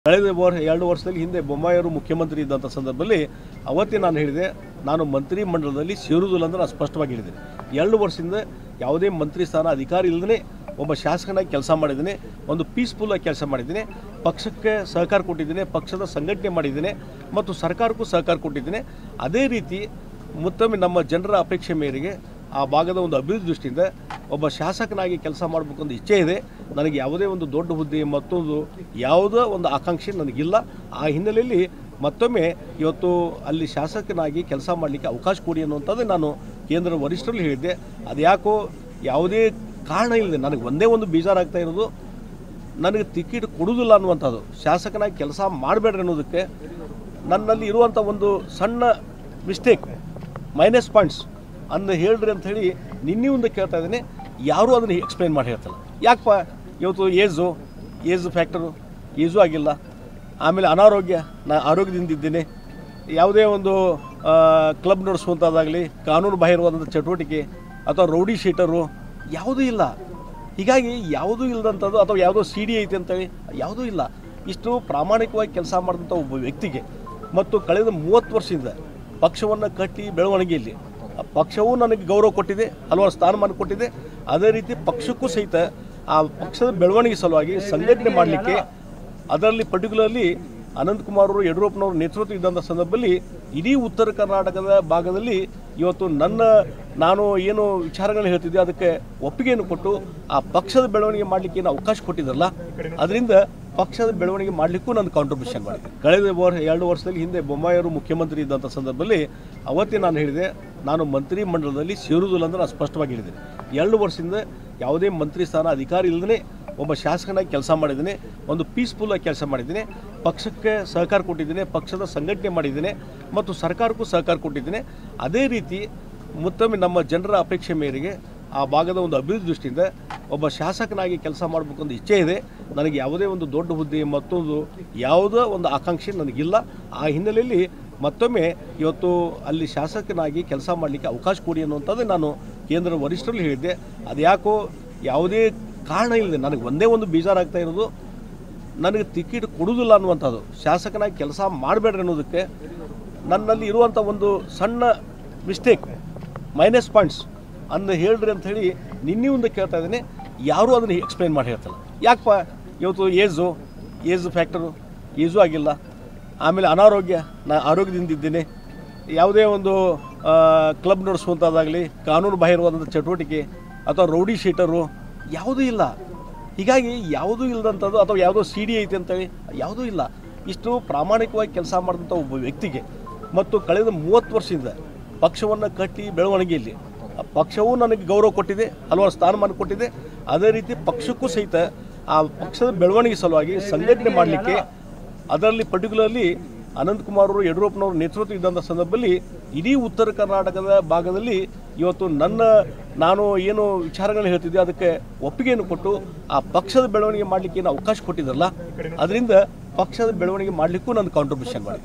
ಕಳೆದ ವರ್ ಎರಡು ವರ್ಷದಲ್ಲಿ ಹಿಂದೆ ಬೊಮ್ಮಾಯಿಯವರು ಮುಖ್ಯಮಂತ್ರಿ ಇದ್ದಂಥ ಸಂದರ್ಭದಲ್ಲಿ ಅವತ್ತೇ ನಾನು ಹೇಳಿದೆ ನಾನು ಮಂತ್ರಿ ಮಂಡಲದಲ್ಲಿ ಸೇರುವುದಿಲ್ಲ ಅಂತ ನಾನು ಸ್ಪಷ್ಟವಾಗಿ ಹೇಳಿದೆ ಎರಡು ವರ್ಷದಿಂದ ಯಾವುದೇ ಮಂತ್ರಿ ಸ್ಥಾನ ಅಧಿಕಾರ ಇಲ್ಲದೇ ಒಬ್ಬ ಶಾಸಕನಾಗಿ ಕೆಲಸ ಮಾಡಿದ್ದೀನಿ ಒಂದು ಪೀಸ್ಫುಲ್ ಆಗಿ ಕೆಲಸ ಮಾಡಿದ್ದೀನಿ ಪಕ್ಷಕ್ಕೆ ಸಹಕಾರ ಕೊಟ್ಟಿದ್ದೀನಿ ಪಕ್ಷದ ಸಂಘಟನೆ ಮಾಡಿದ್ದೀನಿ ಮತ್ತು ಸರ್ಕಾರಕ್ಕೂ ಸಹಕಾರ ಕೊಟ್ಟಿದ್ದೀನಿ ಅದೇ ರೀತಿ ಮತ್ತೊಮ್ಮೆ ನಮ್ಮ ಜನರ ಅಪೇಕ್ಷೆ ಮೇರೆಗೆ ಆ ಭಾಗದ ಒಂದು ಅಭಿವೃದ್ಧಿ ದೃಷ್ಟಿಯಿಂದ ಒಬ್ಬ ಶಾಸಕನಾಗಿ ಕೆಲಸ ಮಾಡಬೇಕು ಅಂತ ಇಚ್ಛೆ ಇದೆ ನನಗೆ ಯಾವುದೇ ಒಂದು ದೊಡ್ಡ ಹುದ್ದೆ ಮತ್ತೊಂದು ಯಾವುದೋ ಒಂದು ಆಕಾಂಕ್ಷೆ ನನಗಿಲ್ಲ ಆ ಹಿನ್ನೆಲೆಯಲ್ಲಿ ಮತ್ತೊಮ್ಮೆ ಇವತ್ತು ಅಲ್ಲಿ ಶಾಸಕನಾಗಿ ಕೆಲಸ ಮಾಡಲಿಕ್ಕೆ ಅವಕಾಶ ಕೊಡಿ ಅನ್ನುವಂಥದ್ದು ನಾನು ಕೇಂದ್ರ ವರಿಷ್ಠರಲ್ಲಿ ಹೇಳಿದ್ದೆ ಅದ್ಯಾಕೋ ಯಾವುದೇ ಕಾರಣ ಇಲ್ಲದೆ ನನಗೆ ಒಂದೇ ಒಂದು ಬೇಜಾರಾಗ್ತಾ ಇರೋದು ನನಗೆ ಟಿಕೆಟ್ ಕೊಡುವುದಿಲ್ಲ ಅನ್ನುವಂಥದ್ದು ಶಾಸಕನಾಗಿ ಕೆಲಸ ಮಾಡಬೇಡ್ರಿ ಅನ್ನೋದಕ್ಕೆ ನನ್ನಲ್ಲಿ ಇರುವಂಥ ಒಂದು ಸಣ್ಣ ಮಿಸ್ಟೇಕ್ ಮೈನಸ್ ಪಾಯಿಂಟ್ಸ್ ಅನ್ನ ಹೇಳ್ರಿ ಅಂತ ಹೇಳಿ ನಿನ್ನೆ ಒಂದು ಕೇಳ್ತಾ ಇದ್ದೀನಿ ಯಾರೂ ಅದನ್ನು ಎಕ್ಸ್ಪ್ಲೈನ್ ಮಾಡಿ ಹೇಳ್ತಲ್ಲ ಯಾಕಪ್ಪ ಇವತ್ತು ಏಜು ಏಜ್ ಫ್ಯಾಕ್ಟರು ಏಜು ಆಗಿಲ್ಲ ಆಮೇಲೆ ಅನಾರೋಗ್ಯ ನಾ ಆರೋಗ್ಯದಿಂದ ಇದ್ದೀನಿ ಯಾವುದೇ ಒಂದು ಕ್ಲಬ್ ನಡೆಸುವಂಥದ್ದಾಗಲಿ ಕಾನೂನು ಬಾಹಿರವಾದಂಥ ಚಟುವಟಿಕೆ ಅಥವಾ ರೌಡಿ ಶೀಟರು ಯಾವುದೂ ಇಲ್ಲ ಹೀಗಾಗಿ ಯಾವುದೂ ಇಲ್ಲದಂಥದ್ದು ಅಥವಾ ಯಾವುದೋ ಸಿ ಡಿ ಐತೆ ಅಂತೇಳಿ ಯಾವುದೂ ಇಲ್ಲ ಇಷ್ಟು ಪ್ರಾಮಾಣಿಕವಾಗಿ ಕೆಲಸ ಮಾಡಿದಂಥ ಒಬ್ಬ ವ್ಯಕ್ತಿಗೆ ಮತ್ತು ಕಳೆದ ಮೂವತ್ತು ವರ್ಷದಿಂದ ಪಕ್ಷವನ್ನು ಕಟ್ಟಿ ಬೆಳವಣಿಗೆಯಲ್ಲಿ ಆ ಪಕ್ಷವೂ ನನಗೆ ಗೌರವ ಕೊಟ್ಟಿದೆ ಹಲವಾರು ಸ್ಥಾನಮಾನ ಕೊಟ್ಟಿದೆ ಅದೇ ರೀತಿ ಪಕ್ಷಕ್ಕೂ ಸಹಿತ ಆ ಪಕ್ಷದ ಬೆಳವಣಿಗೆ ಸಲುವಾಗಿ ಸಂಘಟನೆ ಮಾಡಲಿಕ್ಕೆ ಅದರಲ್ಲಿ ಪರ್ಟಿಕ್ಯುಲರ್ಲಿ ಅನಂತಕುಮಾರ್ ಅವರು ಯಡಿಯೂರಪ್ಪನವರು ನೇತೃತ್ವ ಇದ್ದಂಥ ಸಂದರ್ಭದಲ್ಲಿ ಇಡೀ ಉತ್ತರ ಕರ್ನಾಟಕದ ಭಾಗದಲ್ಲಿ ಇವತ್ತು ನನ್ನ ನಾನು ಏನು ವಿಚಾರಗಳನ್ನ ಹೇಳ್ತಿದ್ದೆ ಅದಕ್ಕೆ ಒಪ್ಪಿಗೆಯನ್ನು ಕೊಟ್ಟು ಆ ಪಕ್ಷದ ಬೆಳವಣಿಗೆ ಮಾಡಲಿಕ್ಕೆ ಏನು ಅವಕಾಶ ಕೊಟ್ಟಿದ್ರಲ್ಲ ಅದರಿಂದ ಪಕ್ಷದ ಬೆಳವಣಿಗೆ ಮಾಡಲಿಕ್ಕೂ ನಾನು ಕಾಂಟ್ರಿಬ್ಯೂಷನ್ ಮಾಡಿದೆ ಕಳೆದ ವರ್ ಎರಡು ವರ್ಷದಲ್ಲಿ ಹಿಂದೆ ಬೊಮ್ಮಾಯಿಯವರು ಮುಖ್ಯಮಂತ್ರಿ ಇದ್ದಂಥ ಸಂದರ್ಭದಲ್ಲಿ ಅವತ್ತೇ ನಾನು ಹೇಳಿದೆ ನಾನು ಮಂತ್ರಿ ಮಂಡಲದಲ್ಲಿ ಸೇರುವುದಿಲ್ಲ ಅಂತ ನಾನು ಸ್ಪಷ್ಟವಾಗಿ ಹೇಳಿದೆ ಎರಡು ವರ್ಷದಿಂದ ಯಾವುದೇ ಮಂತ್ರಿ ಸ್ಥಾನ ಅಧಿಕಾರ ಇಲ್ಲದೇ ಒಬ್ಬ ಶಾಸಕನಾಗಿ ಕೆಲಸ ಮಾಡಿದ್ದೀನಿ ಒಂದು ಪೀಸ್ಫುಲ್ ಆಗಿ ಕೆಲಸ ಮಾಡಿದ್ದೀನಿ ಪಕ್ಷಕ್ಕೆ ಸಹಕಾರ ಕೊಟ್ಟಿದ್ದೀನಿ ಪಕ್ಷದ ಸಂಘಟನೆ ಮಾಡಿದ್ದೀನಿ ಮತ್ತು ಸರ್ಕಾರಕ್ಕೂ ಸಹಕಾರ ಕೊಟ್ಟಿದ್ದೀನಿ ಅದೇ ರೀತಿ ಮತ್ತೊಮ್ಮೆ ನಮ್ಮ ಜನರ ಅಪೇಕ್ಷೆ ಮೇರೆಗೆ ಆ ಭಾಗದ ಒಂದು ಅಭಿವೃದ್ಧಿ ದೃಷ್ಟಿಯಿಂದ ಒಬ್ಬ ಶಾಸಕನಾಗಿ ಕೆಲಸ ಮಾಡಬೇಕು ಅಂತ ಇಚ್ಛೆ ಇದೆ ನನಗೆ ಯಾವುದೇ ಒಂದು ದೊಡ್ಡ ಹುದ್ದೆ ಮತ್ತೊಂದು ಯಾವುದೋ ಒಂದು ಆಕಾಂಕ್ಷೆ ನನಗಿಲ್ಲ ಆ ಹಿನ್ನೆಲೆಯಲ್ಲಿ ಮತ್ತೊಮ್ಮೆ ಇವತ್ತು ಅಲ್ಲಿ ಶಾಸಕನಾಗಿ ಕೆಲಸ ಮಾಡಲಿಕ್ಕೆ ಅವಕಾಶ ಕೊಡಿ ಅನ್ನುವಂಥದ್ದು ನಾನು ಕೇಂದ್ರ ವರಿಷ್ಠರಲ್ಲಿ ಹೇಳಿದ್ದೆ ಅದ್ಯಾಕೋ ಯಾವುದೇ ಕಾರಣ ಇಲ್ಲದೆ ನನಗೆ ಒಂದೇ ಒಂದು ಬೇಜಾರಾಗ್ತಾ ಇರೋದು ನನಗೆ ಟಿಕೆಟ್ ಕೊಡುವುದಿಲ್ಲ ಅನ್ನುವಂಥದ್ದು ಶಾಸಕನಾಗಿ ಕೆಲಸ ಮಾಡಬೇಡ್ರಿ ಅನ್ನೋದಕ್ಕೆ ನನ್ನಲ್ಲಿ ಇರುವಂಥ ಒಂದು ಸಣ್ಣ ಮಿಸ್ಟೇಕ್ ಮೈನಸ್ ಪಾಯಿಂಟ್ಸ್ ಅನ್ನ ಹೇಳ್ರಿ ಅಂತ ಹೇಳಿ ನಿನ್ನೆ ಒಂದು ಕೇಳ್ತಾ ಇದ್ದೀನಿ ಯಾರೂ ಅದನ್ನು ಎಕ್ಸ್ಪ್ಲೈನ್ ಮಾಡಿ ಹೇಳ್ತಲ್ಲ ಯಾಕಪ್ಪ ಇವತ್ತು ಏಜು ಏಜ್ ಫ್ಯಾಕ್ಟರು ಏಜು ಆಗಿಲ್ಲ ಆಮೇಲೆ ಅನಾರೋಗ್ಯ ನಾ ಆರೋಗ್ಯದಿಂದ ಇದ್ದೀನಿ ಯಾವುದೇ ಒಂದು ಕ್ಲಬ್ ನಡೆಸುವಂಥದ್ದಾಗಲಿ ಕಾನೂನು ಬಾಹಿರವಾದಂಥ ಚಟುವಟಿಕೆ ಅಥವಾ ರೌಡಿ ಶೀಟರು ಯಾವುದೂ ಇಲ್ಲ ಹೀಗಾಗಿ ಯಾವುದೂ ಇಲ್ಲದಂಥದ್ದು ಅಥವಾ ಯಾವುದೋ ಸಿ ಡಿ ಐತೆ ಅಂತೇಳಿ ಯಾವುದೂ ಇಲ್ಲ ಇಷ್ಟು ಪ್ರಾಮಾಣಿಕವಾಗಿ ಕೆಲಸ ಮಾಡಿದಂಥ ಒಬ್ಬ ವ್ಯಕ್ತಿಗೆ ಮತ್ತು ಕಳೆದ ಮೂವತ್ತು ವರ್ಷದಿಂದ ಪಕ್ಷವನ್ನು ಕಟ್ಟಿ ಬೆಳವಣಿಗೆಯಲ್ಲಿ ಆ ಪಕ್ಷವೂ ನನಗೆ ಗೌರವ ಕೊಟ್ಟಿದೆ ಹಲವಾರು ಸ್ಥಾನಮಾನ ಕೊಟ್ಟಿದೆ ಅದೇ ರೀತಿ ಪಕ್ಷಕ್ಕೂ ಸಹಿತ ಆ ಪಕ್ಷದ ಬೆಳವಣಿಗೆ ಸಲುವಾಗಿ ಸಂಘಟನೆ ಮಾಡಲಿಕ್ಕೆ ಅದರಲ್ಲಿ ಪರ್ಟಿಕ್ಯುಲರ್ಲಿ ಅನಂತಕುಮಾರ್ ಅವರು ಯಡಿಯೂರಪ್ಪನವರು ನೇತೃತ್ವ ಇದ್ದಂಥ ಸಂದರ್ಭದಲ್ಲಿ ಇಡೀ ಉತ್ತರ ಕರ್ನಾಟಕದ ಭಾಗದಲ್ಲಿ ಇವತ್ತು ನನ್ನ ನಾನು ಏನು ವಿಚಾರಗಳನ್ನ ಹೇಳ್ತಿದ್ದೆ ಅದಕ್ಕೆ ಒಪ್ಪಿಗೆಯನ್ನು ಕೊಟ್ಟು ಆ ಪಕ್ಷದ ಬೆಳವಣಿಗೆ ಮಾಡಲಿಕ್ಕೆ ಏನು ಅವಕಾಶ ಕೊಟ್ಟಿದ್ರಲ್ಲ ಅದರಿಂದ ಪಕ್ಷದ ಬೆಳವಣಿಗೆ ಮಾಡಲಿಕ್ಕೂ ನಾನು ಕಾಂಟ್ರಿಬ್ಯೂಷನ್ ಮಾಡಿದೆ